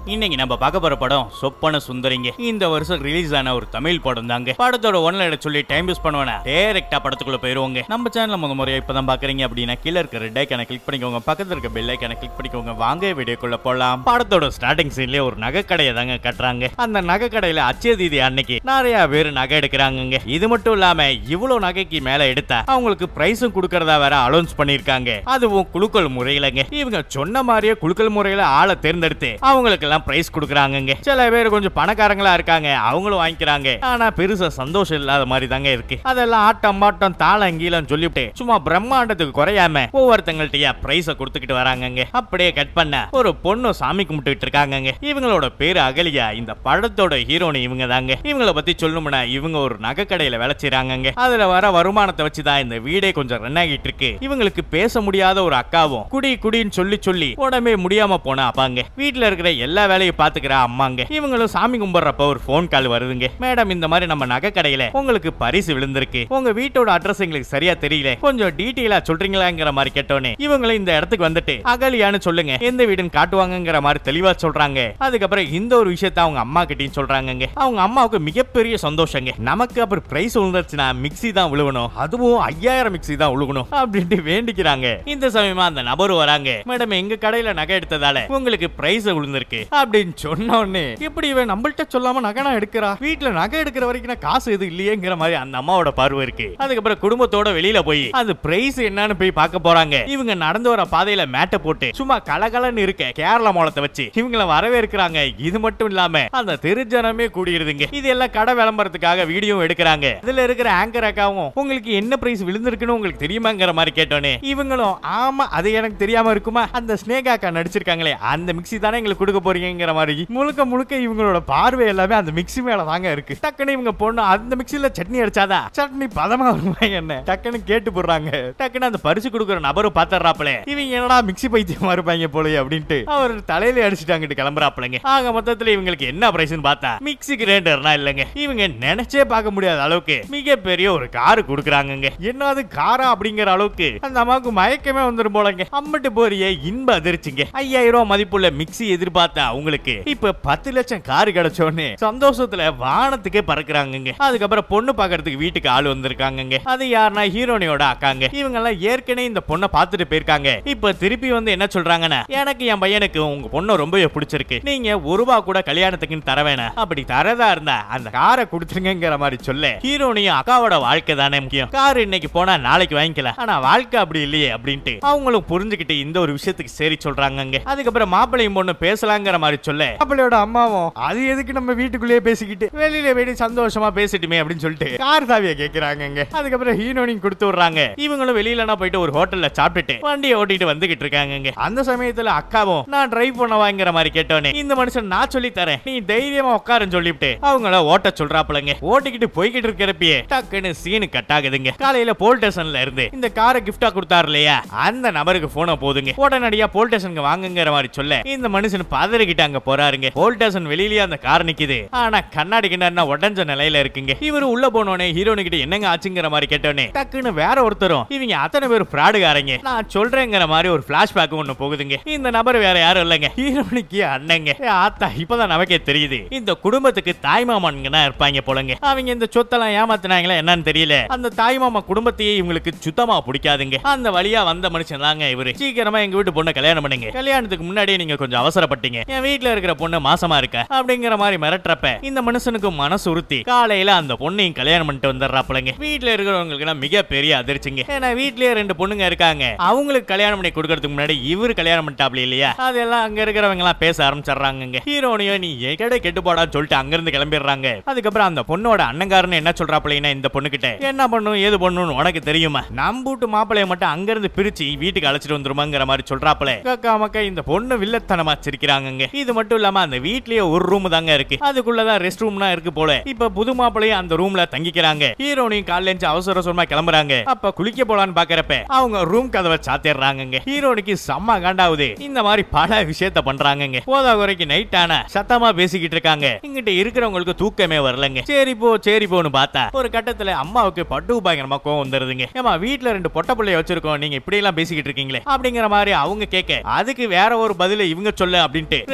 இன்னைக்கு நம்ம பார்க்க போற படம் சொப்பன சுந்தரிங்க இந்த வருஷம் ரிலீஸ் ஆன ஒரு தமிழ் படம் தாங்க படத்தோட ஒன்ல சொல்லி டைம் யூஸ் பண்ணுவேனா டேரக்டா படத்துக்குள்ள போயிருவோங்க நம்ம சேனல் முத முறையா இப்பதான் பாக்குறீங்க அப்படின்னா கீழ இருக்க ரெட் ஐக்கான கிளிக் பண்ணிக்கோங்க பக்கத்துல இருக்க பெல் ஐக்கான கிளிக் பண்ணிக்கோங்க வாங்க வீடியோக்குள்ள போலாம் படத்தோட ஸ்டார்டிங் சீன்லயே ஒரு நகை கடையை தாங்க கட்டுறாங்க அந்த நகை கடையில அச்சய தீதி அன்னைக்கு நிறைய பேர் நகை எடுக்கிறாங்கங்க இது மட்டும் இல்லாம இவ்வளவு நகைக்கு மேல எடுத்தா அவங்களுக்கு பிரைஸும் கொடுக்கறதா வேற அலௌன்ஸ் பண்ணிருக்காங்க அதுவும் குலுக்கல் முறையிலங்க இவங்க சொன்ன மாதிரியே குலுக்கல் முறையில ஆளை தேர்ந்தெடுத்து அவங்களுக்கு எல்லாம் பிரைஸ் கொடுக்குறாங்கங்க சில பேர் கொஞ்சம் பணக்காரங்களா இருக்காங்க அவங்களும் வாங்கிக்கிறாங்க ஆனா பெருசா சந்தோஷம் இல்லாத மாதிரி தாங்க இருக்கு அதெல்லாம் ஆட்டம் பாட்டம் தாளம் கீழம் சொல்லிவிட்டு சும்மா பிரம்மாண்டத்துக்கு குறையாம ஒவ்வொருத்தங்கள்ட்டயா பிரைஸ கொடுத்துக்கிட்டு வராங்கங்க அப்படியே கட் பண்ண ஒரு பொண்ணு சாமி கும்பிட்டுட்டு இருக்காங்கங்க இவங்களோட பேரு அகலியா இந்த படத்தோட ஹீரோனி இவங்க தாங்க இவங்கள பத்தி சொல்லணும்னா இவங்க ஒரு நகை கடையில வேலை செய்றாங்கங்க அதுல வர வருமானத்தை வச்சுதான் இந்த வீடே கொஞ்சம் ரன் ஆகிட்டு இருக்கு இவங்களுக்கு பேச முடியாத ஒரு அக்காவும் குடி குடின்னு சொல்லி சொல்லி உடம்பே முடியாம போன அப்பாங்க வீட்ல இருக்கிற எல்லா வேலையும் பாத்துக்கிற அம்மாங்க இவங்களும் சாமி கும்பிடுறப்ப ஒரு ஃபோன் கால் வருதுங்க மேடம் இந்த மாதிரி நம்ம நகை கடையில உங்களுக்கு பரிசு விழுந்திருக்கு உங்க வீட்டோட அட்ரஸ் எங்களுக்கு சரியா தெரியல கொஞ்சம் டீட்டெயிலா சொல்றீங்களாங்கிற மாதிரி கேட்டோன்னே இவங்களும் இந்த இடத்துக்கு வந்துட்டு அகலியான்னு சொல்லுங்க எந்த வீடுன்னு காட்டுவாங்கங்கிற மாதிரி தெளிவா சொல்றாங்க அதுக்கப்புறம் இந்த ஒரு விஷயத்த அவங்க அம்மா கிட்டயும் சொல்றாங்கங்க அவங்க அம்மாவுக்கு மிகப்பெரிய சந்தோஷங்க நமக்கு அப்புறம் பிரைஸ் விழுந்துருச்சுன்னா மிக்ஸி தான் விழுகணும் அதுவும் ஐயாயிரம் மிக்ஸி தான் விழுகணும் அப்படின்ட்டு வேண்டிக்கிறாங்க இந்த சமயமா அந்த நபர் வராங்க மேடம் எங்க கடையில நகை எடுத்ததால உங்களுக்கு பிரைஸ் விழுந்திருக்கு அப்படின்னு சொன்ன உடனே இப்படி இவன் நம்மள்ட்ட சொல்லாம நகைனா எடுக்கிறா வீட்டுல நகை எடுக்கிற வரைக்கும் நான் காசு எதுவும் இல்லையேங்கிற மாதிரி அந்த அம்மாவோட பார்வை இருக்கு அதுக்கப்புறம் குடும்பத்தோட வெளியில போய் அது பிரைஸ் என்னன்னு போய் பார்க்க போறாங்க இவங்க நடந்து வர பாதையில மேட்டை போட்டு சும்மா கலகலன்னு இருக்க கேரளா மோளத்தை வச்சு இவங்கள வரவேற்கிறாங்க இது மட்டும் இல்லாம அந்த திருஜனமே கூடியிருதுங்க இது எல்லாம் கடை விளம்பரத்துக்காக வீடியோ எடுக்கிறாங்க இதுல இருக்கிற ஆங்கர் அக்காவும் உங்களுக்கு என்ன பிரைஸ் விழுந்திருக்குன்னு உங்களுக்கு தெரியுமாங்கிற மாதிரி கேட்டோன்னே இவங்களும் ஆமா அது எனக்கு தெரியாம இருக்குமா அந்த ஸ்னேகா அக்கா நடிச்சிருக்காங்களே அந்த மிக்ஸி தானே எங்களுக்கு கொடுக்க போறீங்கிற மாதிரி முழுக்க முழுக்க இவங்களோட பார்வை எல்லாமே அந்த மிக்ஸி மேல தாங்க இருக்கு டக்குன்னு இவங்க பொண்ணு அந்த மிக்ஸில சட்னி அடிச்சாதா சட்னி பதமா வருமா என்ன டக்குன்னு கேட்டு போடுறாங்க டக்குன்னு அந்த பரிசு கொடுக்குற நபரும் பாத்துறாப்ல இவங்க என்னடா மிக்ஸி பைத்தியமா இருப்பாங்க போலயே அப்படின்ட்டு அவர் தலையில அடிச்சுட்டாங்கிட்டு கிளம்புறாப்லங்க ஆக மொத்தத்துல இவங்களுக்கு என்ன பிரைஸ்னு பார்த்தா மிக்ஸி கிரைண்டர்னா இல்லைங்க இவங்க நினைச்சே பார்க்க முடியாத அளவுக்கு மிகப்பெரிய ஒரு காரு கொடுக்குறாங்கங்க என்னது காரா அப்படிங்கிற அளவுக்கு அந்த அம்மாவுக்கு மயக்கமே வந்துரும் போலங்க அம்மட்டு போறிய இன்ப அதிர்ச்சிங்க ஐயாயிரம் ரூபாய் மதிப்புள்ள மிக்ஸி எதிர்பார்த்த அவங்களுக்கு இப்ப பத்து லட்சம் காரு கிடைச்சோன்னு சந்தோஷத்துல வானத்துக்கே பறக்குறாங்கங்க அதுக்கப்புறம் பொண்ணு பாக்குறதுக்கு வீட்டுக்கு ஆள் வந்திருக்காங்கங்க அது யாருன்னா ஹீரோனியோட அக்காங்க இவங்க எல்லாம் ஏற்கனவே இந்த பொண்ணை பார்த்துட்டு போயிருக்காங்க இப்ப திருப்பி வந்து என்ன சொல்றாங்கன்னா எனக்கு என் பையனுக்கு உங்க பொண்ணை ரொம்பவே பிடிச்சிருக்கு நீங்க ஒரு ரூபா கூட கல்யாணத்துக்குன்னு தர வேணாம் அப்படி தரதா இருந்தா அந்த காரை கொடுத்துருங்கிற மாதிரி சொல்ல ஹீரோனியும் அக்காவோட வாழ்க்கை தானே முக்கியம் கார் இன்னைக்கு போனா நாளைக்கு வாங்கிக்கலாம் ஆனா வாழ்க்கை அப்படி இல்லையே அப்படின்ட்டு அவங்களும் புரிஞ்சுக்கிட்டு இந்த ஒரு விஷயத்துக்கு சரி சொல்றாங்கங்க அதுக்கப்புறம் மாப்பிள்ளையும் பொண்ணு பேசலாங்கிற மாதிரி சொல்ல மாப்பிள்ளையோட அம்மாவும் அது எதுக்கு நம்ம வீட்டுக்குள்ளேயே பேசிக்கிட்டு வெளியில போயிட்டு சந்தோஷமா பேசிட்டுமே அப்படின்னு சொல்லிட்டு கார் சாவியை கேக்குறாங்கங்க அதுக்கப்புறம் ஹீரோனியும் கொடுத்து விடுறாங்க இவங்களும் வெளியிலனா போயிட்டு ஒரு ஹோட்டல்ல சாப்பிட்டுட்டு வண்டியை ஓட்டிட்டு வந்துகிட்டு இருக்காங்கங்க அந்த சமயத்துல அக்காவும் நான் டிரைவ் பண்ணவாங்கிற மாதிரி கேட்டோன்னே இந்த மனுஷன் நான் சொல்லி தரேன் நீ தைரியமா உட்காருன்னு சொல்லிவிட்டு அவங்கள ஓட்ட சொல்றாப்புலங்க ஓட்டிக்கிட்டு போய்கிட்டு இருக்கிறப்பயே டக்குன்னு சீனு கட் ஆகுதுங்க காலையில போல் ஸ்டேஷன்ல இருந்து இந்த காரை கிஃப்டா கொடுத்தாரு இல்லையா அந்த நபருக்கு போன போதுங்க உடனடியா போல் ஸ்டேஷனுக்கு வாங்குங்கிற மாதிரி சொல்ல இந்த மனுஷன் பதறிக்கிட்டு அங்க போறாருங்க போல் ஸ்டேஷன் வெளியிலேயே அந்த கார் நிக்குது ஆனா கண்ணாடி கிண்ணா உடஞ்ச நிலையில இருக்குங்க இவரு உள்ள போனோனே ஹீரோனு கிட்ட என்னங்க ஆச்சுங்கிற மாதிரி கேட்டோன்னே டக்குன்னு வேற ஒருத்தரும் இவங்க அத்தனை பேர் ஃப்ராடுகாரங்க நான் சொல்றேங்கிற மாதிரி ஒரு பிளாஷ்பேக் ஒண்ணு போகுதுங்க இந்த நபர் வேற யாரும் இல்லைங்க ஹீரோனிக்கு அண்ணங்க ஏ, ஆத்தா இப்பதான் நமக்கே தெரியுது இந்த குடும்பத்துக்கு தாய்மாமன்கனா இருப்பாங்க போலங்க அவங்க இந்த சொத்தெல்லாம் ஏமாத்தினாங்களா என்னன்னு தெரியல அந்த தாய்மாமா குடும்பத்தையே இவங்களுக்கு சுத்தமா பிடிக்காதுங்க அந்த வழியா வந்த மனுஷன் தாங்க இவரு சீக்கிரமா எங்க வீட்டு பொண்ணை கல்யாணம் பண்ணுங்க கல்யாணத்துக்கு முன்னாடியே நீங்க கொஞ்சம் அவசரப்பட்டீங்க என் வீட்ல இருக்கிற பொண்ணு மாசமா இருக்க அப்படிங்கிற மாதிரி மிரட்டுறப்ப இந்த மனுஷனுக்கு மனசு உறுத்தி காலையில அந்த பொண்ணையும் கல்யாணம் பண்ணிட்டு வந்துடுறாப்புலங்க வீட்ல இருக்கிறவங்களுக்கு மிகப்பெரிய அதிர்ச்சிங்க ஏன்னா வீட்லயே ரெண்டு பொண்ணுங்க இருக்காங்க அவங்களுக்கு கல்யாணம் பண்ணி கொடுக்கறதுக்கு முன்னாடி இவரு கல்யாணம் பண்ணிட்டாப்ல இல்லையா அதெல்லாம் அங்க இருக்கிறவங்க எல்லாம் பேச ஆரம்பிச்சிடுறாங்க ஹீரோனியோ நீ எக்கடை கெட்டு போடான்னு சொல்லிட்டு அங்கிருந்து கிளம்பிடுறாங்க அதுக்கப்புறம் அந்த பொண்ணோட அண்ணங்காரன்னு என்ன சொல்றாப்லைன்னா இந்த பொண்ணு கிட்ட என்ன பண்ணும் ஏது பண்ணுன்னு உனக்கு தெரியுமா நம்பூட்டு மாப்பிளைய மட்டும் அங்கிருந்து பிரிச்சு வீட்டுக்கு அழைச்சிட்டு வந்துருமாங்கிற மாதிரி சொல்றாப்ல கக்கா மக்கா இந்த பொண்ணு வில்லத்தனமா சிரிக்கிறாங்கங்க இது மட்டும் இல்லாம அந்த வீட்லயே ஒரு ரூம் தாங்க இருக்கு அதுக்குள்ளதான் ரெஸ்ட் ரூம்லாம் இருக்கு போல இப்ப புது மாப்பிளையும் அந்த ரூம்ல தங்கிக்கிறாங்க ஹீரோனையும் காலையில எழுந்து அவசர அவசரமா கிளம்புறாங்க அப்ப குளிக்க போலான்னு பாக்குறப்ப அவங்க ரூம் கதவை சாத்திடுறாங்கங்க ஹீரோனுக்கு செம்ம காண்டாவுது இந்த மாதிரி பல விஷயத்த பண்றாங்கங்க போதா குறைக்கு நைட் ஆனா சத்தமா பேசிக்கிட்டு இருக்காங்க இங்கிட்ட இருக்கிறவங்களுக்கு தூக்கமே வரலங்க சரி போ சரி போன்னு பார்த்தா ஒரு கட்டத்துல அம்மாவுக்கு பட்டு பயங்கரமா கோவம் வந்துருதுங்க ஏமா வீட்ல ரெண்டு பொட்ட பிள்ளைய வச்சிருக்கோம் நீங்க இப்படி எல்லாம் பேசிக்கிட்டு இருக்கீங்களே அப்படிங்கிற மாதிரி அவங்க கேட்க அதுக்கு வேற ஒரு பதில இவங்க சொல்ல அப்படின்ட்டு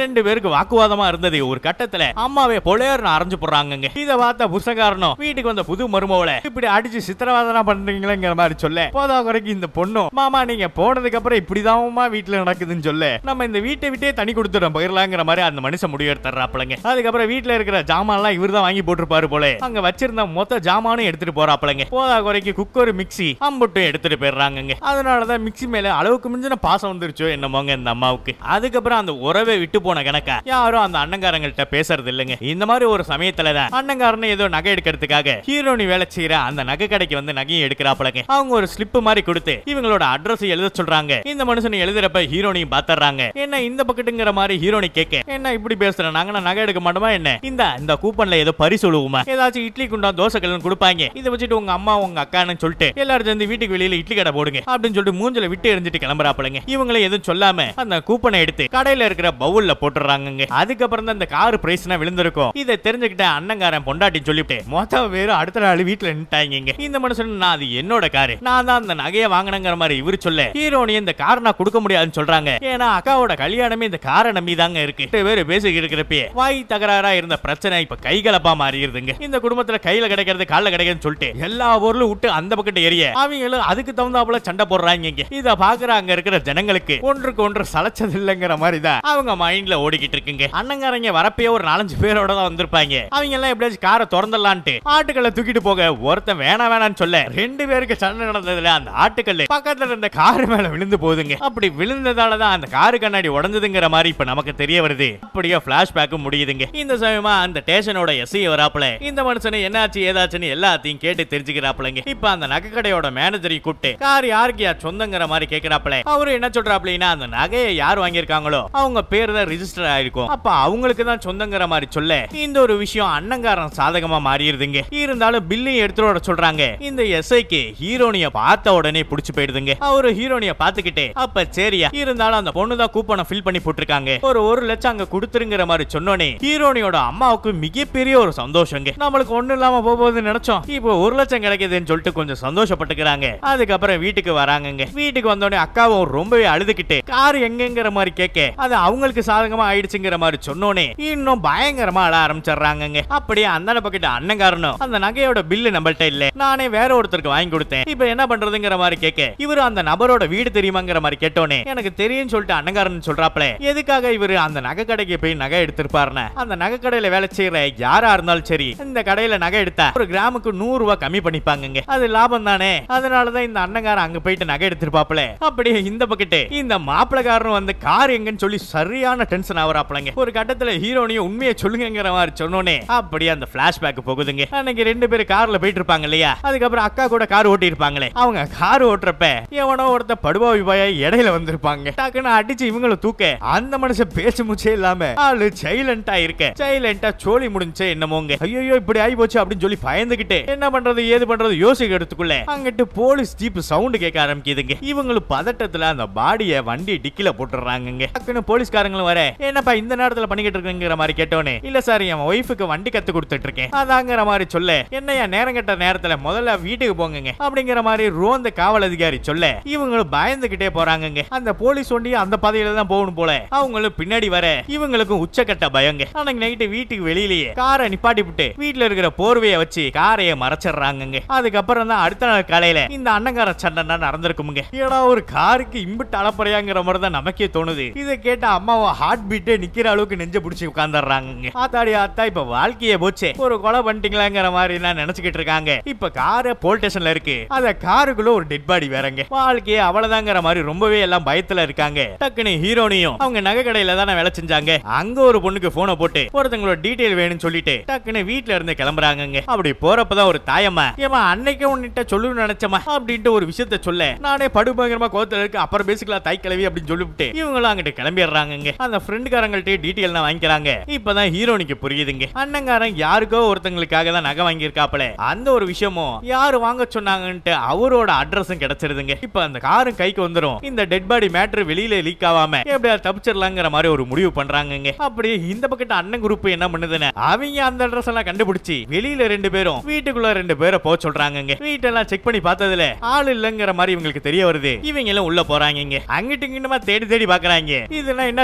ரெண்டு பேருக்கு வாக்குவாதமா இருந்தது ஒரு கட்டத்துல அம்மாவே பொழையர்னு அரைஞ்சு போடுறாங்கங்க இத பார்த்த புருஷகாரனும் வீட்டுக்கு வந்த புது மருமவளை இப்படி அடிச்சு சித்திரவாதனா பண்றீங்களேங்கிற மாதிரி சொல்ல போதா குறைக்கு இந்த பொண்ணும் மாமா நீங்க போனதுக்கு அப்புறம் இப்படிதான்மா வீட்டுல நடக்குதுன்னு சொல்ல நம்ம இந்த வீட்டை விட்டே தனி கொடுத்துறோம் போயிடலாங்கிற மாதிரி அந்த மனுஷன் முடிவு எடுத்துறாப்லங்க அதுக்கப்புறம் வீட்டுல இருக்கிற ஜாமான் எல்லாம் இவர் தான் வாங்கி போட்டிருப்பாரு போல அங்க வச்சிருந்த மொத்த ஜாமானும் எடுத்துட்டு போறாப்லங்க போதா குறைக்கு குக்கர் மிக்ஸி அம்புட்டும் எடுத்துட்டு போயிடுறாங்கங்க அதனாலதான் மிக்ஸி மேல அளவுக்கு மிஞ்சின பாசம் வந்துருச்சோ என்னமோங்க இந்த அம்மாவுக்கு அதுக்கப்புறம் அந்த உறவை விட்டு போன கணக்கா யாரும் அந்த அண்ணங்காரங்கள்ட்ட பேசுறது இல்லைங்க இந்த மாதிரி ஒரு சமயத்துல தான் அண்ணங்காரன் ஏதோ நகை எடுக்கிறதுக்காக ஹீரோனி வேலை செய்யற அந்த நகை கடைக்கு வந்து நகையை எடுக்கிறாப்பலங்க அவங்க ஒரு ஸ்லிப் மாதிரி கொடுத்து இவங்களோட அட்ரஸ் எழுத சொல்றாங்க இந்த மனுஷன் எழுதுறப்ப ஹீரோனியும் பாத்துறாங்க என்ன இந்த பக்கெட்டுங்கிற மாதிரி ஹீரோனி கேட்க என்ன இப்படி பேசுற நாங்க நகை எடுக்க மாட்டோமா என்ன இந்த இந்த கூப்பன்ல ஏதோ பரிசு விழுவுமா ஏதாச்சும் இட்லி குண்டா தோசை கல்லுன்னு கொடுப்பாங்க இதை வச்சுட்டு உங்க அம்மா உங்க அக்கான்னு சொல்லிட்டு எல்லாரும் சேர்ந்து வீட்டுக்கு வெளியில இட்லி கடை போடுங்க அப்படின்னு சொல்லிட்டு மூஞ்சில விட்டு எரிஞ்சிட்டு கிளம்புறாப்பலங்க இவங்களே எதுவும் சொல்லாம அந்த கூப்பனை எடுத்து கடையில இருக்கிற பவுல்ல போட்டுறாங்க அதுக்கப்புறம் தான் இந்த கார் பிரைஸ்னா விழுந்திருக்கும் இதை தெரிஞ்சுக்கிட்ட அண்ணங்காரன் பொண்டாட்டி சொல்லிவிட்டு மொத்த பேரும் அடுத்த நாள் வீட்டுல நின்ட்டாங்க இந்த மனுஷன் நான் அது என்னோட காரு நான் தான் அந்த நகையை வாங்கினங்கிற மாதிரி இவரு சொல்ல ஹீரோனி இந்த கார் நான் கொடுக்க முடியாதுன்னு சொல்றாங்க ஏன்னா அக்காவோட கல்யாணமே இந்த காரை நம்பி தாங்க இருக்கு ரெண்டு பேரு பேசி இருக்கிறப்பயே வாய் தகராறா இருந்த பிரச்சனை இப்ப கைகலப்பா மாறிடுதுங்க இந்த குடும்பத்துல கையில கிடைக்கிறது கால்ல கிடைக்குதுன்னு சொல்லிட்டு எல்லா பொருளும் விட்டு அந்த பக்கத்து எரிய அவங்களும் அதுக்கு தகுந்தாப்புல சண்டை போடுறாங்க இங்க இத பாக்குற அங்க இருக்கிற ஜனங்களுக்கு ஒன்றுக்கு ஒன்று சளைச்சது இல்லைங்கிற மாதிரி தான் அவங்க மைண்ட்ல ஓடிக்கிட்டு இருக்குங்க அண்ணங்காரங்க வரப்பே ஒரு நாலஞ்சு பேரோட தான் வந்திருப்பாங்க அவங்க எல்லாம் எப்படியாச்சும் காரை திறந்துடலான்ட்டு ஆட்டுக்களை தூக்கிட்டு போக ஒருத்தன் வேணாம் வேணாம்னு சொல்ல ரெண்டு பேருக்கு சண்டை நடந்ததுல அந்த ஆட்டுக்கல் பக்கத்துல இருந்த கார் மேல விழுந்து போகுதுங்க அப்படி விழுந்ததால தான் அந்த காரு கண்ணாடி உடஞ்சதுங்கிற மாதிரி இப்ப நமக்கு தெரிய வருது அப்படியே பிளாஷ்பேக் முடியுதுங்க இந்த சமயமா அந்த ஸ்டேஷனோட எஸ்ஐ வராப்புல இந்த மனுஷனை என்னாச்சு ஏதாச்சுன்னு எல்லாத்தையும் கேட்டு தெரிஞ்சுக்கிறாப்புலங்க இப்ப அந்த நகை கடையோட மேனேஜரையும் கூப்பிட்டு கார் யாருக்கு யார் சொந்தங்கிற மாதிரி கேக்குறாப்புல அவரு என்ன சொல்றாப்லனா அந்த நகையை யார் வாங்கியிருக்காங்களோ அவங்க பேர் தான் ரிஜிஸ்டர் ஆயிருக்கும் அப்ப அவங்களுக்கு தான் சொந்தங்கிற மாதிரி சொல்ல இந்த ஒரு விஷயம் அண்ணங்காரன் சாதகமா மாறிடுதுங்க இருந்தாலும் பில்லையும் எடுத்துட்டு வர சொல்றாங்க இந்த எஸ்ஐக்கு ஹீரோனிய பார்த்த உடனே புடிச்சு போயிடுதுங்க அவரு ஹீரோனிய பாத்துக்கிட்டே அப்ப சரியா இருந்தாலும் அந்த பொண்ணு தான் கூப்பனை ஃபில் பண்ணி போட்டிருக்காங்க ஒரு ஒரு லட்சம் அங்க கொடுத்துருங்கிற மாதிரி சொன்னோனே ஹீரோனியோட அம்மாவுக்கு மிகப்பெரிய ஒரு சந்தோஷங்க நம்மளுக்கு ஒண்ணு இல்லாம போகுதுன்னு நினைச்சோம் இப்போ ஒரு லட்சம் கிடைக்குதுன்னு சொல்லிட்டு கொஞ்சம் சந்தோஷப்பட்டுக்கிறாங்க அதுக்கப்புறம் வீட்டுக்கு வராங்கங்க வீட்டுக்கு வந்தோடனே அக்காவும் ரொம்பவே அழுதுகிட்டு கார் எங்கங்கிற மாதிரி கேட்க அது அவங்களுக்கு சாதகமா ஆயிடுச்சுங்கிற மாதிரி சொன்னோனே இன்னும் பயங்கரமா அழ ஆரம்பிச்சிடுறாங்கங்க அப்படியே அந்த பக்கத்து அண்ணங்காரனும் அந்த நகையோட பில்லு நம்மள்ட்ட இல்ல நானே வேற ஒருத்தருக்கு வாங்கி கொடுத்தேன் இப்போ என்ன பண்றதுங்கிற மாதிரி கேட்க இவரு அந்த நபரோட வீடு தெரியுமாங்கிற மாதிரி கேட்டோனே எனக்கு தெரியும்னு சொல்லிட்டு அண்ணங்காரன் சொல்றாப்ல எதுக்காக இவரு அந்த நகை கடைக்கு போய் நகை எடுத்திருப்பாருன்னு அந்த நகை கடையில வேலை செய்யற யாரா இருந்தாலும் சரி இந்த கடையில நகை எடுத்தா ஒரு கிராமுக்கு நூறு ரூபாய் கம்மி பண்ணிப்பாங்க அது லாபம் தானே அதனாலதான் இந்த அண்ணங்காரன் அங்க போயிட்டு நகை எடுத்திருப்பாப்ல அப்படியே இந்த பக்கெட்டு இந்த மாப்பிளக்காரன் வந்து கார் எங்கன்னு சொல்லி சரியான டென்ஷன் ஆகுறாப்லங்க ஒரு கட்டத்துல ஹீரோனியும் உண்மையை சொல்லுங்கிற மாதிரி சொன்னோனே அப்படியே அந்த பிளாஷ்பேக் போகுதுங்க அன்னைக்கு ரெண்டு பேரும் கார்ல போயிட்டு இருப்பாங்க இல்லையா அதுக்கப்புறம் அக்கா கூட கார் ஓட்டி இருப்பாங்களே அவங்க கார் ஓட்டுறப்ப எவனோ ஒருத்த படுபாவி பாய இடையில வந்திருப்பாங்க டக்குன்னு அடிச்சு இவங்களும் தூக்க அந்த மனுஷன் பேச்சு மூச்சே இல்லாம ஆளு சைலண்டா இருக்க சைலண்டா சோழி முடிஞ்சே என்னமோங்க ஐயோ இப்படி ஆகி போச்சு அப்படின்னு சொல்லி பயந்துகிட்டு என்ன பண்றது ஏது பண்றது யோசிக்கிறதுக்குள்ள அங்கிட்டு போலீஸ் ஜீப் சவுண்ட் கேட்க ஆரம்பிக்குதுங்க இவங்களும் பதட்டத்துல அந்த பாடிய வண்டி டிக்கில போட்டுறாங்கங்க டக்குன்னு போலீஸ்காரங்களும் வர என்னப்பா இந்த நேரத்துல பண்ணிக்கிட்டு இருக்கங்கிற மாதிரி கேட்டோனே இல்ல சார் என் ஒய்ஃபுக்கு வண்டி கத்து கொடுத்துட்டு இருக்கேன் அதாங்கிற மாதிரி சொல்ல என்னையா நேரம் கட்ட நேரத்துல முதல்ல வீட்டுக்கு போங்கங்க அப்படிங்கிற மாதிரி ரோந்த காவல் அதிகாரி சொல்ல இவங்களும் பயந்துகிட்டே போறாங்கங்க அந்த போலீஸ் வண்டி அந்த பாதையில தான் போகணும் போல அவங்களும் பின்னாடி வர இவங்களுக்கும் உச்சக்கட்ட பயங்க அன்னைக்கு நைட்டு வீட்டுக்கு வெளியிலேயே காரை நிப்பாட்டி விட்டு வீட்டுல இருக்கிற போர்வையை வச்சு காரைய மறைச்சிடுறாங்கங்க அதுக்கப்புறம் தான் அடுத்த நாள் காலையில இந்த அண்ணங்கார சண்டை நடந்திருக்குமுங்க ஏடா ஒரு காருக்கு இம்பிட்டு அளப்பறையாங்கிற மாதிரி தான் நமக்கே தோணுது இதை கேட்ட அம்மாவை ஹார்ட் பீட்டே நிக்கிற அளவுக்கு நெஞ்ச பிடிச்சி உட்கார்ந்துடுறாங்க ஆத்தாடி ஆத்தா இப்ப வாழ்க்கைய போச்சே ஒரு கொலை பண்ணிட்டீங்களாங்கிற மாதிரி எல்லாம் நினைச்சுக்கிட்டு இருக்காங்க இப்ப காரு போல் ஸ்டேஷன்ல இருக்கு அத காருக்குள்ள ஒரு டெட் பாடி வேறங்க வாழ்க்கையே அவ்வளவுதாங்கிற மாதிரி ரொம்பவே எல்லாம் பயத்துல இருக்காங்க டக்குன்னு ஹீரோனியும் அவங்க நகை கடையில தானே வேலை செஞ்சாங்க அங்க ஒரு பொண்ணுக்கு போனை போட்டு ஒருத்தங்களோட டீடைல் வேணும்னு சொல்லிட்டு டக்குன்னு வீட்ல இருந்து கிளம்புறாங்கங்க அப்படி போறப்பதான் ஒரு தாயம்மா ஏமா அன்னைக்கு உன்னிட்ட சொல்லணும்னு நினைச்சமா அப்படின்ட்டு ஒரு விஷயத்த சொல்ல நானே படுபயங்கரமா கோத்துல இருக்கு அப்புறம் பேசிக்கலாம் தாய் கிளவி அப்படின்னு சொல்லிவிட்டு இவங்களும் அங்கிட்டு கிளம்பிடுறாங்கங்க அந்த ஃப்ரெண்டுக்காரங்கள்ட்ட டீடைல் வாங்கிக்கிறாங்க இப்பதான் ஹீரோனிக்கு புரியுதுங்க அண்ணங்காரன் யாருக்கோ ஒருத்தங்களுக்காக தான் நகை வாங்கியிருக்காப்ல அந்த ஒரு விஷயமும் யாரு வாங்க சொன்னாங்கன்ட்டு அவரோட அட்ரஸும் கிடைச்சிருதுங்க இப்ப அந்த காரும் கைக்கு வந்துரும் இந்த டெட் பாடி மேட்ரு வெளியில லீக் ஆகாம எப்படியா தப்பிச்சிடலாங்கிற மாதிரி ஒரு முடிவு பண்றாங்கங்க அப்படியே இந்த பக்கத்து அண்ணன் குரூப் என்ன பண்ணுதுன்னு அவங்க அந்த அட்ரஸ் எல்லாம் கண்டுபிடிச்சு வெளியில ரெண்டு பேரும் வீட்டுக்குள்ள ரெண்டு பேரை போக சொல்றாங்கங்க வீட்டெல்லாம் செக் பண்ணி பார்த்ததுல ஆள் இல்லங்கிற மாதிரி இவங்களுக்கு தெரிய வருது இவங்க எல்லாம் உள்ள போறாங்கங்க அங்கிட்டு இங்கிட்டுமா தேடி தேடி பாக்குறாங்க இதெல்லாம் என்ன சீட்டுன்னு சொல்லி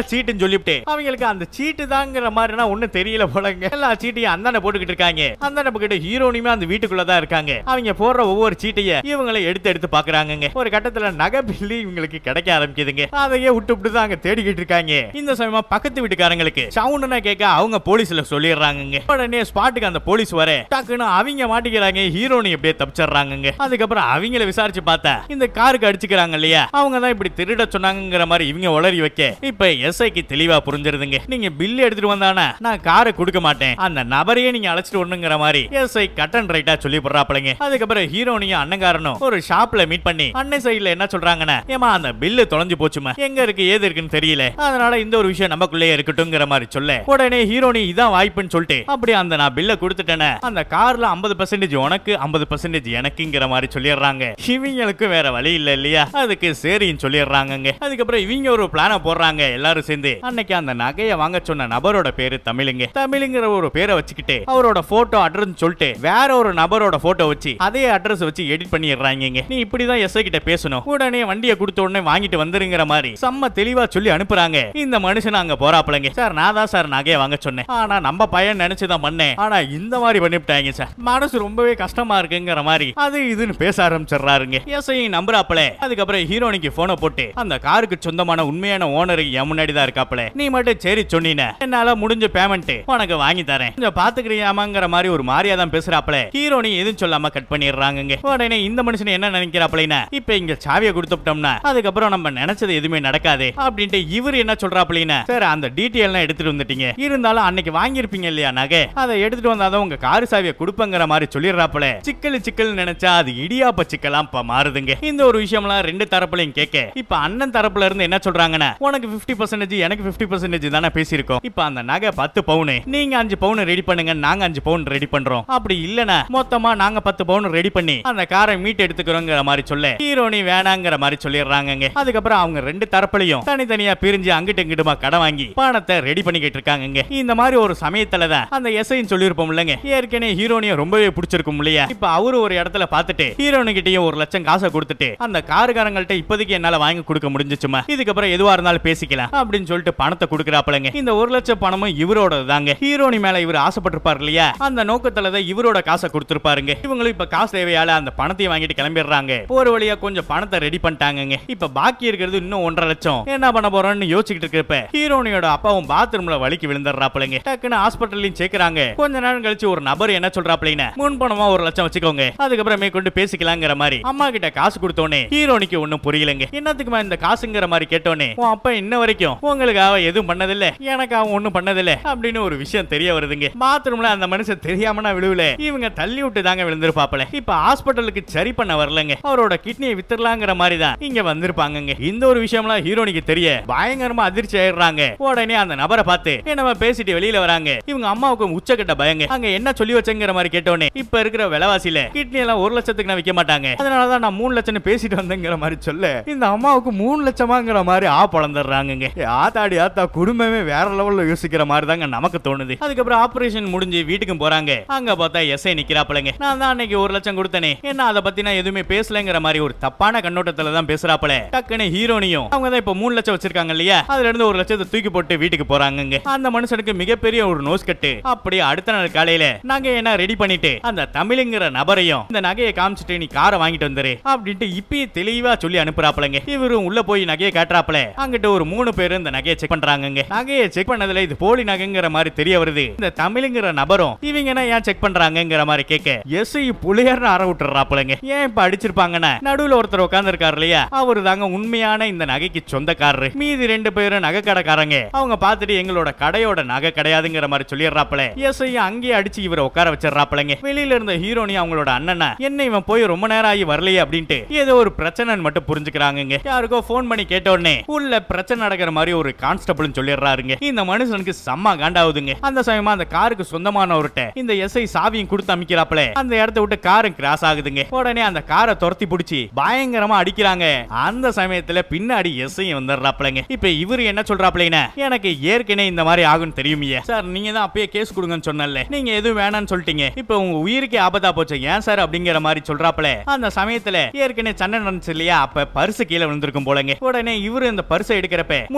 சொல்லிவிட்டு அவங்களுக்கு அந்த சீட்டு தாங்கிற மாதிரினா ஒண்ணும் தெரியல போலங்க எல்லா சீட்டையும் அந்தாண்ட போட்டுக்கிட்டு இருக்காங்க அந்தாண்ட பக்கத்து ஹீரோனியுமே அந்த வீட்டுக்குள்ள தான் இருக்காங்க அவங்க போடுற ஒவ்வொரு சீட்டைய இவங்களை எடுத்து எடுத்து பாக்குறாங்கங்க ஒரு கட்டத்துல நகை பில்லு இவங்களுக்கு கிடைக்க ஆரம்பிக்குதுங்க அதையே விட்டு விட்டு தான் அங்க தேடிக்கிட்டு இருக்காங்க இந்த சமயமா பக்கத்து வீட்டுக்காரங்களுக்கு சவுண்டுனா கேட்க அவங்க போலீஸ்ல சொல்லிடுறாங்கங்க உடனே ஸ்பாட்டுக்கு அந்த போலீஸ் வர டக்குன்னு அவங்க மாட்டிக்கிறாங்க ஹீரோனி எப்படியே தப்பிச்சிடுறாங்கங்க அதுக்கப்புறம் அவங்கள விசாரிச்சு பார்த்தா இந்த காருக்கு அடிச்சுக்கிறாங்க இல்லையா அவங்க தான் இப்படி திருட சொன்னாங்கங்கிற மாதிரி இவங்க உளறி வைக்க இப்ப எஸ்ஐக்கு தெளிவா புரிஞ்சிருதுங்க நீங்க பில் எடுத்துட்டு வந்தானா நான் காரை கொடுக்க மாட்டேன் அந்த நபரையே நீங்க அழைச்சிட்டு வரணுங்கிற மாதிரி எஸ்ஐ கட் அண்ட் ரைட்டா சொல்லி போடுறாப்லங்க அதுக்கப்புறம் ஹீரோனியும் அண்ணங்காரனும் ஒரு ஷாப்ல மீட் பண்ணி அண்ணன் சைடுல என்ன சொல்றாங்கன்னா ஏமா அந்த பில்லு தொலைஞ்சு போச்சுமா எங்க இருக்கு ஏது இருக்குன்னு தெரியல அதனால இந்த ஒரு விஷயம் நமக்குள்ளே இருக்கட்டும்ங்கிற மாதிரி சொல்ல உடனே ஹீரோனி இதான் வாய்ப்புன்னு சொல்லிட்டு அப்படி அந்த நான் பில்ல கொடுத்துட்டேனே அந்த கார்ல 50% பர்சன்டேஜ் உனக்கு 50% பர்சன்டேஜ் எனக்குங்கிற மாதிரி சொல்லிடுறாங்க இவங்களுக்கு வேற வழி இல்ல இல்லையா அதுக்கு சரின்னு சொல்லிடுறாங்கங்க அதுக்கப்புறம் இவங்க ஒரு பிளான போடுறாங்க எல்லாரும் சேர்ந்து அன்னைக்கு அந்த நகையை வாங்க சொன்ன நபரோட பேரு தமிழுங்க தமிழுங்கிற ஒரு பேரை வச்சுக்கிட்டு அவரோட போட்டோ அட்ரஸ் சொல்லிட்டு வேற ஒரு நபரோட போட்டோ வச்சு அதே அட்ரஸ் வச்சு எடிட் பண்ணிடுறாங்க நீ இப்படிதான் எஸ்ஐ கிட்ட பேசணும் உடனே வண்டியை கொடுத்த உடனே வாங்கிட்டு வந்துருங்கிற மாதிரி செம்ம தெளிவா சொல்லி அனுப்புறாங்க இந்த மனுஷன் அங்க போறாப்லங்க சார் நான் தான் சார் நகையை வாங்க சொன்னேன் ஆனா நம்ம பையன் நினைச்சுதான் பண்ணேன் ஆனா இந்த மாதிரி பண்ணிவிட்டாங்க சார் மனசு ரொம்பவே கஷ்டமா இருக்குங்கிற மாதிரி அது இதுன்னு பேச ஆரம்பிச்சிடுறாருங்க எஸ்ஐ நம்புறாப்ல அதுக்கப்புறம் ஹீரோனிக்கு போனை போட்டு அந்த காருக்கு சொந்தமான உண்மையான ஓனர் என் முன்னாடி தான் இருக்காப்ல நீ மட்டும் சரி சொன்னீன என்னால முடிஞ்ச பேமெண்ட் உனக்கு வாங்கி தரேன் கொஞ்சம் பாத்துக்கிறியாமாங்கிற மாதிரி ஒரு மாதிரியா தான் பேசுறாப்ல ஹீரோனி எதுவும் சொல்லாம கட் பண்ணிடுறாங்க உடனே இந்த மனுஷன் என்ன நினைக்கிறாப்லனா இப்ப இங்க சாவியை கொடுத்துட்டோம்னா அதுக்கப்புறம் நம்ம நினைச்சது எதுவுமே நடக்காது அப்படின்ட்டு இவர் என்ன சொல்றாப்லனா சார் அந்த டீட்டெயில்லாம் எடுத்துட்டு வந்துட்டீங்க இருந்தாலும் அன்னைக்கு வாங்கியிருப்பீங்க இல்லையா நகை அதை எடுத்துட்டு வந்தாதான் உங்க காரு சாவியை கொடுப்பங்கிற மாதிரி சொல்லிடுறாப்ல சிக்கல் சிக்கல் நினைச்சா அது இடியாப்ப சிக்கலாம் இப்ப மாறுதுங்க இந்த ஒரு விஷயம்லாம் ரெண்டு தரப்புலையும் கேட்க இப்ப அண்ணன் தரப்புல இருந்து என்ன சொல்றாங்கன்னா உனக்கு 50% பர்சன்டேஜ் எனக்கு 50% பர்சன்டேஜ் தானே பேசியிருக்கோம் இப்ப அந்த நகை பத்து பவுனு நீங்க அஞ்சு பவுன் ரெடி பண்ணுங்க நாங்க அஞ்சு பவுன் ரெடி பண்றோம் அப்படி இல்லனா மொத்தமா நாங்க பத்து பவுன் ரெடி பண்ணி அந்த காரை மீட் எடுத்துக்கிறோங்கிற மாதிரி சொல்ல ஹீரோனி வேணாங்கிற மாதிரி சொல்லிடுறாங்கங்க அதுக்கப்புறம் அவங்க ரெண்டு தரப்புலையும் தனித்தனியா பிரிஞ்சு அங்கிட்டு இங்கிட்டுமா கடன் வாங்கி பணத்தை ரெடி பண்ணிக்கிட்டு இருக்காங்கங்க இந்த மாதிரி ஒரு சமயத்துல தான் அந்த எஸ்ஐன்னு சொல்லியிருப்போம் இல்லைங்க ஏற்கனவே ஹீரோனிய ரொம்பவே பிடிச்சிருக்கும் இல்லையா இப்ப அவரு ஒரு இடத்துல பார்த்துட்டு ஹீரோனி கிட்டயும் ஒரு லட்சம் காசை கொடுத்துட்டு அந்த காருக்காரங்கள்ட்ட இப்போதைக்கு என்னால வாங்கி கொடுக்க முடிஞ்சிச்சுமா இதுக்கப்புறம் எதுவா இருந்தாலும் பேசிக்கலாம் அப்படின்னு சொல்லிட்டு பணத்தை கொடுக்குறாப்பலங்க இந்த ஒரு லட்சம் பணமும் இவரோட தாங்க ஹீரோனி மேல இவர் ஆசைப்பட்டிருப்பாரு இல்லையா அந்த நோக்கத்துல தான் இவரோட காசை கொடுத்திருப்பாருங்க இவங்களும் இப்ப காசு தேவையால அந்த பணத்தையும் வாங்கிட்டு கிளம்பிடுறாங்க ஒரு வழியா கொஞ்சம் பணத்தை ரெடி பண்ணிட்டாங்கங்க இப்ப பாக்கி இருக்கிறது இன்னும் ஒன்றரை லட்சம் என்ன பண்ண போறோம்னு யோசிச்சுக்கிட்டு இருக்கப்ப ஹீரோனியோட அப்பாவும் பாத்ரூம்ல வலிக்கு விழுந்துடுறாப்பலங்க டக்குன்னு ஹாஸ்பிட்டல்லையும் சேர்க்கறாங்க கொஞ்ச நேரம் கழிச்சு ஒரு நபர் என்ன சொல்றாப்லைன்னு முன் பணமா ஒரு லட்சம் வச்சுக்கோங்க அதுக்கப்புறம் மேற்கொண்டு பேசிக்கலாங்கிற மாதிரி அம்மா கிட்ட காசு கொடுத்தோனே ஹீரோனிக்கு ஒண்ணும் புரியலங்க என்னத்துக்குமா இந்த காசுங்கிற மாதிரி கேட்டோனே உன் அப்பா இன்ன வரைக்கும் உங்களுக்கு அவ எதுவும் பண்ணதில்ல எனக்கு அவன் ஒண்ணும் பண்ணதில்ல அப்படின்னு ஒரு விஷயம் தெரிய வருதுங்க பாத்ரூம்ல அந்த மனுஷன் தெரியாம நான் விழுவல இவங்க தள்ளி விட்டு தாங்க விழுந்திருப்பாப்ல இப்ப ஹாஸ்பிட்டலுக்கு சரி பண்ண வரலங்க அவரோட கிட்னியை வித்துடலாங்கிற மாதிரி தான் இங்க வந்திருப்பாங்கங்க இந்த ஒரு விஷயம்லாம் ஹீரோனிக்கு தெரிய பயங்கரமா அதிர்ச்சி ஆயிடுறாங்க உடனே அந்த நபரை பார்த்து என்னமா பேசிட்டு வெளியில வராங்க இவங்க அம்மாவுக்கு உச்சக்கட்ட பயங்க அங்க என்ன சொல்லி வச்சங்கிற மாதிரி கேட்டோன்னே இப்ப இருக்கிற விலைவாசியில கிட்னி எல்லாம் ஒரு லட்சத்துக்கு நான் விற்க மாட்டாங்க அதனாலதான் நான் மூணு லட்சம் பேசிட்டு வந்தேங்கிற மாதிரி சொல்ல இந்த அம்மாவுக்கு மூணு லட்சமாங்கிற மாதிரி ஆ பொழந்துடுறாங்கங்க ஆத்தாடி ஆத்தா குடும்பமே வேற லெவல்ல யோசிக்கிற மாதிரி தாங்க நமக்கு தோணுது அதுக்கப்புறம் ஆபரேஷன் முடிஞ்சு வீட்டுக்கும் போறாங்க அங்க பார்த்தா எஸ்ஐ நிக்கிறாப்பலங்க நான் தான் அன்னைக்கு ஒரு லட்சம் கொடுத்தனே என்ன அதை பத்தி நான் எதுவுமே பேசலங்கிற மாதிரி ஒரு தப்பான கண்ணோட்டத்துல தான் பேசுறாப்பல டக்குன்னு ஹீரோனியும் அவங்க தான் இப்ப மூணு லட்சம் வச்சிருக்காங்க இல்லையா அதுல இருந்து ஒரு லட்சத்தை தூக்கி போட்டு வீட்டுக்கு போறாங்கங்க அந்த மனுஷனுக்கு மிகப்பெரிய ஒரு நோஸ் கட்டு அப்படியே அடுத்த நாள் காலையில நகை என்ன ரெடி பண்ணிட்டு அந்த தமிழுங்கிற நபரையும் இந்த நகையை காமிச்சிட்டு நீ காரை வாங்கிட்டு வந்துரு அப்படின்ட்டு இப்பயே தெளிவா சொல்லி அனுப்புறாப்பலங்க இவரும் உள்ள போய் நகையை காட்டுறாப்பல அங்கிட்ட ஒரு மூணு பேர் இந்த நகையை செக் பண்றாங்கங்க நகையை செக் பண்ணதுல இது போலி நகைங்கிற மாதிரி தெரிய வருது இந்த தமிழுங்கிற நபரும் இவங்க என்ன ஏன் செக் பண்றாங்கங்கிற மாதிரி கேட்க எஸ்ஐ புளியர்னு அற விட்டுறாப்பலங்க ஏன் இப்ப அடிச்சிருப்பாங்கன்னா நடுவுல ஒருத்தர் உட்கார்ந்து இருக்காரு இல்லையா அவரு தாங்க உண்மையான இந்த நகைக்கு சொந்தக்காரரு மீதி ரெண்டு பேரும் நகை கடைக்காரங்க அவங்க பார்த்துட்டு எங்களோட கடையோட நகை கிடையாதுங்கிற மாதிரி சொல்லிடுறாப்பல எஸ்ஐ அங்கேயே அடிச்சு இவரை உட்கார வச்சிடறாப்பலங்க வெளியில இருந்த ஹீரோனி அவங்களோட அண்ணனா என்ன இவன் போய் ரொம்ப நேரம் ஆகி வரலையே அப்படின்ட்டு ஏதோ ஒரு பிரச்சனைன்னு மட்டும் புரிஞ்சுக்கிறாங்கங்க யாருக்கோ ஃபோன் பண்ணி கேட்ட உடனே உள்ள பிரச்சனை நடக்கிற மாதிரி ஒரு கான்ஸ்டபிள் சொல்லிடுறாருங்க இந்த மனுஷனுக்கு செம்ம காண்டாவுதுங்க அந்த சமயமா அந்த காருக்கு சொந்தமானவர்கிட்ட இந்த எஸ்ஐ சாவியும் கொடுத்து அமைக்கிறாப்ல அந்த இடத்த விட்டு காரும் கிராஸ் ஆகுதுங்க உடனே அந்த காரை துரத்தி பிடிச்சி பயங்கரமா அடிக்கிறாங்க அந்த சமயத்துல பின்னாடி எஸ்ஐ வந்துடுறாப்லங்க இப்ப இவரு என்ன சொல்றாப்லனா எனக்கு ஏற்கனவே இந்த மாதிரி ஆகும்னு தெரியுமியே சார் நீங்க தான் அப்பயே கேஸ் கொடுங்கன்னு சொன்னல நீங்க எதுவும் வேணாம்னு சொல்லிட்டீங்க இப்ப உங்க உயிருக்கே ஆபத்தா போச்சு ஏன் சார் அப்படிங்கிற மாதிரி சொல்றாப்ல அந்த சமயத்துல ஏற்கனவே சண்டை நடந்துச்சு இல்லையா அப்ப பரிசு கீழே விழுந்திருக்கும் போலங்க உடனே இவரு இந்த பரிசை எடுக்கிறப்ப முன்னாடி அவரோட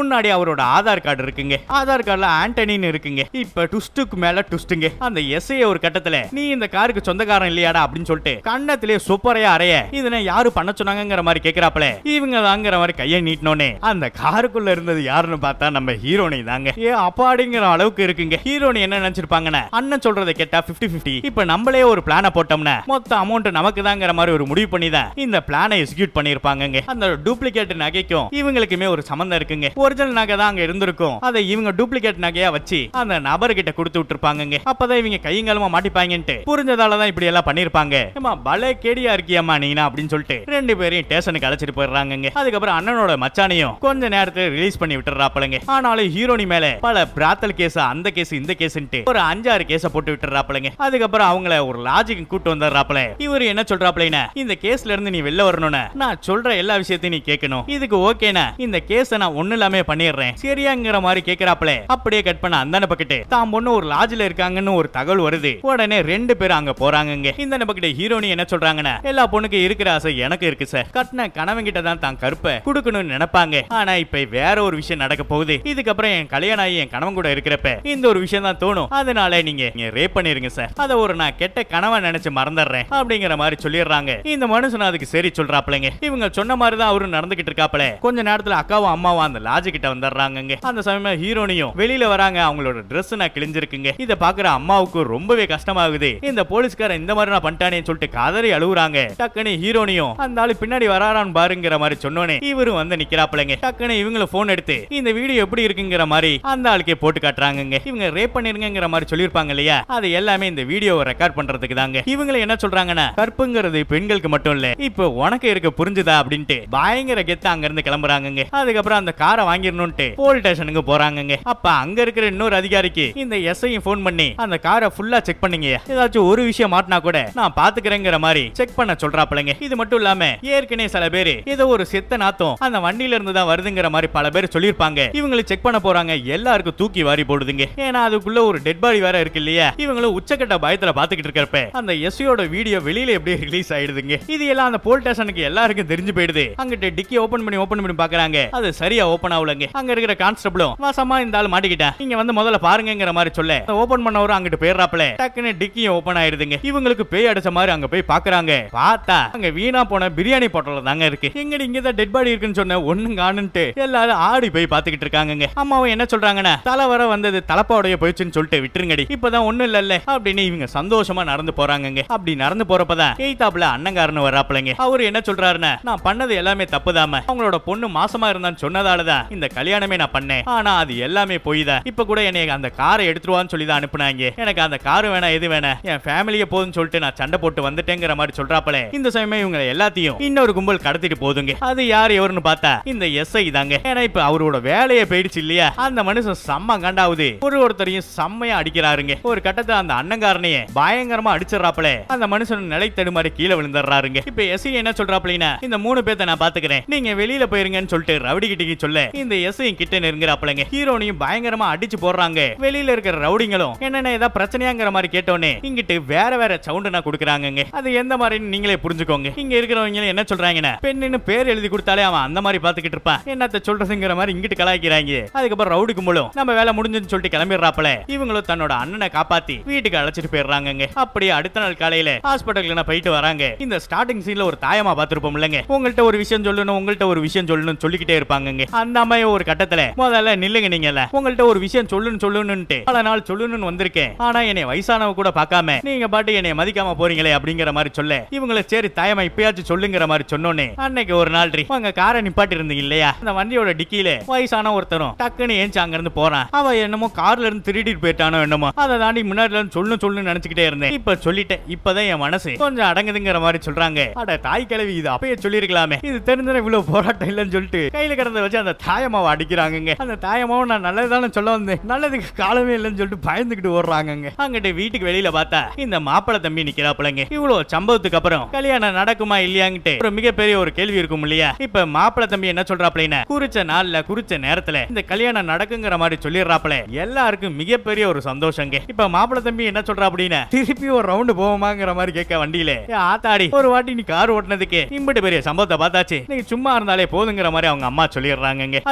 அவரோட ஆதார் கார்டு இருக்குங்க ஆதார் கார்டுல ஆண்டனின்னு இருக்குங்க இப்ப டுஸ்டுக்கு மேல டுஸ்டுங்க அந்த எஸ்ஐ ஒரு கட்டத்துல நீ இந்த காருக்கு சொந்தக்காரன் இல்லையாடா அப்படின்னு சொல்லிட்டு கண்ணத்திலே சூப்பரையா அறைய இதனை யாரு பண்ண சொன்னாங்கங்கிற மாதிரி கேக்குறாப்ல இவங்க தாங்கிற மாதிரி கையை நீட்டினோனே அந்த காருக்குள்ள இருந்தது யாருன்னு பார்த்தா நம்ம ஹீரோனி தாங்க ஏ அப்பாடிங்கிற அளவுக்கு இருக்குங்க ஹீரோனி என்ன நினைச்சிருப்பாங்கன்னா அண்ணன் சொல்றதை கேட்டா 50 50 இப்ப நம்மளே ஒரு பிளான போட்டோம்னா மொத்த அமௌண்ட் நமக்கு தாங்கிற மாதிரி ஒரு முடிவு பண்ணி தான் இந்த பிளானை எக்ஸிக்யூட் பண்ணிருப்பாங்கங்க அந்த டூப்ளிகேட் நகைக்கும் இவங்களுக்குமே ஒரு சம்மந்தம் இருக்குங்க ஒரிஜினல் நகை தான் அங்க இருந்திருக்கும் அதை இவங்க டூப்ளிகேட் நகையா வச்சு அந்த நபர்கிட்ட கொடுத்து விட்டுருப்பாங்கங்க அப்பதான் இவங்க கையங்காலமா மாட்டிப்பாங்கன்ட்டு புரிஞ்சதால தான் இப்படி எல்லாம் பண்ணிருப்பாங்க ஏமா பலே கேடியா இருக்கியம்மா நீனா அப்படின்னு சொல்லிட்டு ரெண்டு பேரையும் ஸ்டேஷனுக்கு அழைச்சிட்டு போயிடுறாங்கங்க அதுக்கப்புறம் அண்ணனோட மச்சானையும் கொஞ்ச நேரத்துல ரிலீஸ் பண்ணி விட்டுறாப்பலங்க ஆனாலும் ஹீரோனி மேல பல பிராத்தல் கேஸ் அந்த கேஸ் இந்த கேஸ்ன்ட்டு ஒரு அஞ்சாறு கேஸ போட்டு விட்டுறாப்பலங்க அதுக்கப்புறம் அவங்கள ஒரு லாஜிக் கூட்டு வந்துடுறாப்பல இவர் என்ன சொல்றாப்லைனா இந்த கேஸ்ல இருந்து நீ வெளில வரணும்னு நான் சொல்ற எல்லா விஷயத்தையும் நீ கேட்கணும் இதுக்கு ஓகேனா இந்த கேஸ நான் ஒண்ணு இல்லாம பண்ணிடுறேன் சரியாங்கிற மாதிரி கேக்குறாப்ல அப்படியே கட் பண்ண அந்தாண்ட பக்கெட்டு தான் பொண்ணு ஒரு லாட்ஜ்ல இருக்காங்கன்னு ஒரு தகவல் வருது உடனே ரெண்டு பேரும் அங்க போறாங்கங்க இந்த பக்கெட்டு ஹீரோனி என்ன சொல்றாங்கன்னா எல்லா பொண்ணுக்கு இருக்கிற ஆசை எனக்கு இருக்கு சார் கட்டின கணவன் கிட்ட தான் தான் கருப்பை கொடுக்கணும்னு நினைப்பாங்க ஆனா இப்ப வேற ஒரு விஷயம் நடக்க போகுது இதுக்கப்புறம் என் கல்யாணம் ஆகி என் கணவன் கூட இருக்கிறப்ப இந்த ஒரு விஷயம் தான் தோணும் அதனால நீங்க ரேப் பண்ணிருங்க சார் அத ஒரு நான் கெட்ட கணவன் நினைச்சு மறந்துடுறேன் அப்படிங்கிற மாதிரி சொல்லிடுறாங்க இந்த மனுஷன் அதுக்கு சரி சொல்றாப்லங்க இவங்க சொன்ன மாதிரி தான் அவரும் நடந்துகிட்டு இருக்காப்ல கொஞ்ச நேரத்துல அக்காவும் அம்மாவும் அந்த லாஜ் கிட்ட வந்துடுறாங்கங்க அந்த சமயம் ஹீரோனியும் வெளியில வராங்க அவங்களோட Dress நான் கிழிஞ்சிருக்குங்க இத பாக்குற அம்மாவுக்கு ரொம்பவே கஷ்டமாகுது இந்த போலீஸ்காரன் இந்த மாதிரி நான் பண்ணிட்டானேன்னு சொல்லிட்டு கதறி அழுகுறாங்க டக்குனு ஹீரோனியும் அந்த ஆளு பின்னாடி வராரான்னு பாருங்கிற மாதிரி சொன்னோனே இவரும் வந்து நிக்கிறாப்லங்க டக்குனு இவங்களும் போன் எடுத்து இந்த வீடியோ எப்படி இருக்குங்கிற மாதிரி அந்த ஆளுக்கே போட்டு காட்டுறாங்கங்க இவங்க ரேப் பண்ணிருங்கிற மாதிரி சொல்லிருப்பாங்க இல்லையா அது எல்லாமே இந்த வீடியோவை ரெக்கார்ட் பண்றதுக்கு தாங்க இவங்க என்ன சொல்றாங்கன்னா கற்புங்கிறது பெண்களுக்கு மட்டும் இல்ல இப்போ உனக்கு இருக்க புரிஞ்சுதா அப்படின்ட்டு பயங்கர கெத்த அங்க இருந்து கிளம்புறாங்கங்க அதுக்கப்புறம் அந்த காரை வாங்கிடணும்ட்டு போலீஸ் ஸ்டேஷனுக்கு போறாங்கங்க அப்ப அங்க இருக்கிற இன்னொரு அதிகாரிக்கு இந்த எஸ்ஐயும் ஃபோன் பண்ணி அந்த காரை ஃபுல்லா செக் பண்ணீங்க ஏதாச்சும் ஒரு விஷயம் மாட்டினா கூட நான் பாத்துக்கிறேங்கிற மாதிரி செக் பண்ண சொல்றாப்லங்க இது மட்டும் இல்லாம ஏற்கனவே சில பேரு ஏதோ ஒரு செத்த நாத்தம் அந்த வண்டியில இருந்து தான் வருதுங்கிற மாதிரி பல பேர் சொல்லிருப்பாங்க இவங்களை செக் பண்ண போறாங்க எல்லாருக்கும் தூக்கி வாரி போடுதுங்க ஏன்னா அதுக்குள்ள ஒரு டெட் பாடி வேற இருக்கு இல்லையா இவங்களும் உச்சக்கட்ட பயத்துல பாத்துக்கிட்டு இருக்கிறப்ப அந்த எஸ்ஐயோட வீடியோ வெளியில எப்படியே ரிலீஸ் ஆயிடுதுங்க இது எல்லாம் அந்த போல் ஸ்டேஷனுக்கு எல்லாருக்கும் தெரிஞ்சு போயிடுது அங்கிட்ட டிக்கி ஓபன் பண்ணி ஓபன் பண்ணி பாக்குறாங்க அது சரியா ஓபன் ஆகலங்க அங்க இருக்கிற கான்ஸ்டபிளும் வாசமா இந்த ஆள் மாட்டிக்கிட்டேன் நீங்க வந்து முதல்ல பாருங்கங்கிற மாதிரி சொல்ல ஓபன் பண்ணவரும் அங்கிட்டு போயிடுறாப்ல டக்குன்னு டிக்கியும் ஓபன் ஆயிருதுங்க இவங்களுக்கு பேய் அடிச்ச மாதிரி அங்க போய் பாக்குறாங்க பார்த்தா அங்க வீணா போன பிரியாணி பொட்டல தாங்க இருக்கு எங்கடி இங்க தான் டெட் பாடி இருக்குன்னு சொன்ன ஒண்ணும் காணுன்ட்டு எல்லாரும் ஆடி போய் பாத்துக்கிட்டு இருக்காங்கங்க அம்மாவும் என்ன சொல்றாங்கன்னா தலை வர வந்தது தலப்பாவுடைய போயிடுச்சுன்னு சொல்லிட்டு விட்டுருங்கடி இப்பதான் ஒண்ணும் இல்லல்ல அப்படின்னு இவங்க சந்தோஷமா நடந்து போறாங்கங்க அப்படி நடந்து போறப்பதான் எய்தாப்புல அண்ணங்காரனு வராப்புலங்க அவரு என்ன சொல்றாருன்னா நான் பண்ணது எல்லாமே தப்புதாம அவங்களோட பொண்ணு மாசமா இருந்தான்னு சொன்னதாலதான் இந்த கல்யாணமே நான் பண்ணேன் ஆனா அது எல்லாமே பொய் தான் இப்ப கூட என்னை அந்த காரை எடுத்துருவான்னு சொல்லி தான் அனுப்புனாங்க எனக்கு அந்த காரு வேணாம் எது வேணாம் என் ஃபேமிலிய போதும்னு சொல்லிட்டு நான் சண்டை போட்டு வந்துட்டேங்கிற மாதிரி சொல்றாப்பல இந்த சமயம் இவங்க எல்லாத்தையும் இன்னொரு கும்பல் கடத்திட்டு போதுங்க அது யார் எவருன்னு பார்த்தா இந்த எஸ்ஐ தாங்க ஏன்னா இப்ப அவரோட வேலையை போயிடுச்சு இல்லையா அந்த மனுஷன் செம்ம கண்டாவுது ஒரு ஒருத்தரையும் செம்மையா அடிக்கிறாருங்க ஒரு கட்டத்துல அந்த அண்ணங்காரனைய பயங்கரமா அடிச்சிடறாப்பல அந்த மனுஷன் நிலை தடுமாறி கீழே விழுந்துடுறாருங்க இப்ப எஸ்ஐ என்ன சொல்றாப்லைனா இந்த மூணு பேத்த நான் பாத்துக்கிறேன் நீங்க வெளியில போயிருங்கன்னு சொல்லிட்டு ரவுடி கிட்டக்கு சொல்ல இந்த எஸ்ஐ கிட்ட நெருங்குறாப்லங்க ஹீரோனையும் பயங்கரமா அடிச்சு போடுறாங்க வெளியில இருக்கிற ரவுடிங்களும் என்னென்ன ஏதாவது பிரச்சனையாங்கிற மாதிரி கேட்டோன்னே இங்கிட்டு வேற வேற சவுண்ட் நான் கொடுக்குறாங்கங்க அது எந்த மாதிரின்னு நீங்களே புரிஞ்சுக்கோங்க இங்க இருக்கிறவங்க என்ன சொல்றாங்கன்னா பெண்ணுன்னு பேர் எழுதி கொடுத்தாலே அவன் அந்த மாதிரி பாத்துக்கிட்டு இருப்பான் என்னத்த சொல்றதுங்கிற மாதிரி இங்கிட்டு கலாய்க்கிறாங்க அதுக்கப்புறம் ரவுடி கும்பலும் நம்ம வேலை முடிஞ்சுன்னு சொல்லிட்டு கிளம்பிடுறாப்பல இவங்களும் தன்னோட அண்ணனை காப்பாத்தி வீட்டுக்கு அழைச்சிட்டு போயிடுறாங்கங்க அப்படியே அடுத்த நாள் காலையில ஹாஸ்பிட்டலுக்கு நான் போயிட்டு வராங்க இந்த ஸ்டார்டிங் சீன்ல ஒரு தாயமா பாத்திருப்போம் இல்லைங்க உங்கள்ட்ட ஒரு விஷயம் சொல்லணும் உங்கள்ட்ட ஒரு விஷயம் சொல்லணும் சொல்லிக்கிட்டே இருப்பாங்கங்க அந்த அம்மைய ஒரு கட்டத்துல முதல்ல நில்லுங்க நீங்கல்ல உங்கள்ட்ட ஒரு விஷயம் சொல்லணும் சொல்லணும்ட்டு பல நாள் சொல்லணும்னு வந்திருக்கேன் ஆனா என்னை வயசானவ கூட பார்க்காம நீங்க பாட்டு என்னை மதிக்காம போறீங்களே அப்படிங்கிற மாதிரி சொல்ல இவங்கள சரி தாயமா இப்பயாச்சும் சொல்லுங்கிற மாதிரி சொன்னோன்னே அன்னைக்கு ஒரு நாள் ரி, உங்க காரை நிப்பாட்டி இருந்தீங்க இல்லையா அந்த வண்டியோட டிக்கியில வயசான ஒருத்தரும் டக்குன்னு ஏஞ்சி அங்க இருந்து போறான் அவ என்னமோ கார்ல இருந்து திருடிட்டு போயிட்டானோ என்னமோ அதை தாண்டி முன்னாடி இருந்து சொல்லணும் சொல்லணும்னு நினைச்சுக்கிட்டே இருந்தேன் இப்ப சொல்லிட்டேன் இப்பதான் என் மனசு கொஞ்சம் அடங்குதுங்கிற மாதிரி சொல்றாங்க அட தாய் கிழவி இது அப்பயே சொல்லிருக்கலாமே இது தெரிஞ்சா இவ்வளவு போராட்டம் இல்லைன்னு சொல்லிட்டு கையில கிடந்த வச்சு அந்த தாயமாவை அடிக்கிறாங்கங்க அந்த தாயமாவும் நான் நல்லதுதானே சொல்ல வந்தேன் நல்லதுக்கு காலமே இல்லைன்னு சொல்லிட்டு பயந்துகிட்டு ஓடுறாங்கங்க அங்கிட்டு வீட்டுக்கு வெளியில பார்த்தா இந்த மாப்பிள்ளை தம்பி நிக்கிறாப்புலங்க இவ்வளவு சம்பவத்துக்கு அப்புறம் கல்யாணம் நடக்குமா இல்லையாங்கிட்டு ஒரு மிகப்பெரிய ஒரு கேள்வி இருக்கும் இல்லையா இப்ப மாப்பிள்ளை தம்பி என்ன சொல்றாப்லைன்னா குறிச்ச நாள்ல குறிச்ச நேரத்துல இந்த கல்யாணம் நடக்குங்கிற மாதிரி சொல்லிடுறாப்ல எல்லாருக்கும் மிகப்பெரிய ஒரு சந்தோஷங்க இப்ப மாப்பிள்ளை தம்பி என்ன சொல்றா அப்படின்னா திருப்பி ஒரு ரவுண்டு போவோமாங்கிற மாதிரி கேட்க வண்டியில "ஏ, ஆத்தாடி ஒரு வாட்டி நீ கார் ஓட்டுனதுக்கு இம்பிட்டு பெரிய சம்பவத்தை பார்த்தாச்சு நீங்க சும்மா இருந்தாலே போதுங்கிற மாதிரி அவங்க அம்மா சொல்லிடுறாங்கங்க அதுக்கப்புறம்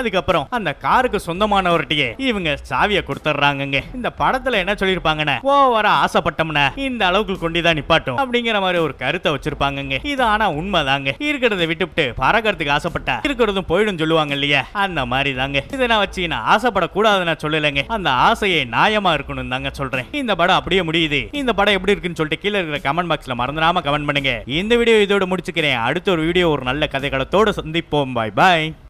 அந்த காருக்கு சொந்தமானவர்கிட்டயே இவங்க சாவியை கொடுத்துட்றாங்கங்க இந்த படத்துல என்ன சொல்லிருப்பாங்கன்னா ஓவரா ஆசைப்பட்டோம்னா இந்த அளவுக்கு கொண்டுதான் நிப்பாட்டும் அப்படிங்கிற மாதிரி ஒரு கருத்தை வச்சிருப்பாங்கங்க இது ஆனா உண்மைதாங்க இருக்கிறத விட்டுவிட்டு பறக்கிறதுக்கு ஆசைப்பட்டா இருக்கிறதும் போயிடும் சொல்லுவாங்க இல்லையா அந்த மாதிரி தாங்க இதை நான் வச்சு நான் ஆசைப்படக்கூடாதுன்னு நான் சொல்லலைங்க அந்த ஆசையை நியாயமா இருக்கணும் தாங்க சொல்றேன் இந்த படம் அப்படியே முடியுது இந்த படம் எப்படி இருக்குன்னு சொல்லிட்டு கீழே இருக்கிற கமெண்ட் பாக்ஸ்ல மறந்துடாம கமெண்ட் பண்ணுங்க இந்த வீடியோ இதோட முடிச்சுக்கிறேன் அடுத்த ஒரு வீடியோ ஒரு நல்ல கதைகளத்தோட சந்திப்போம் பாய் பாய்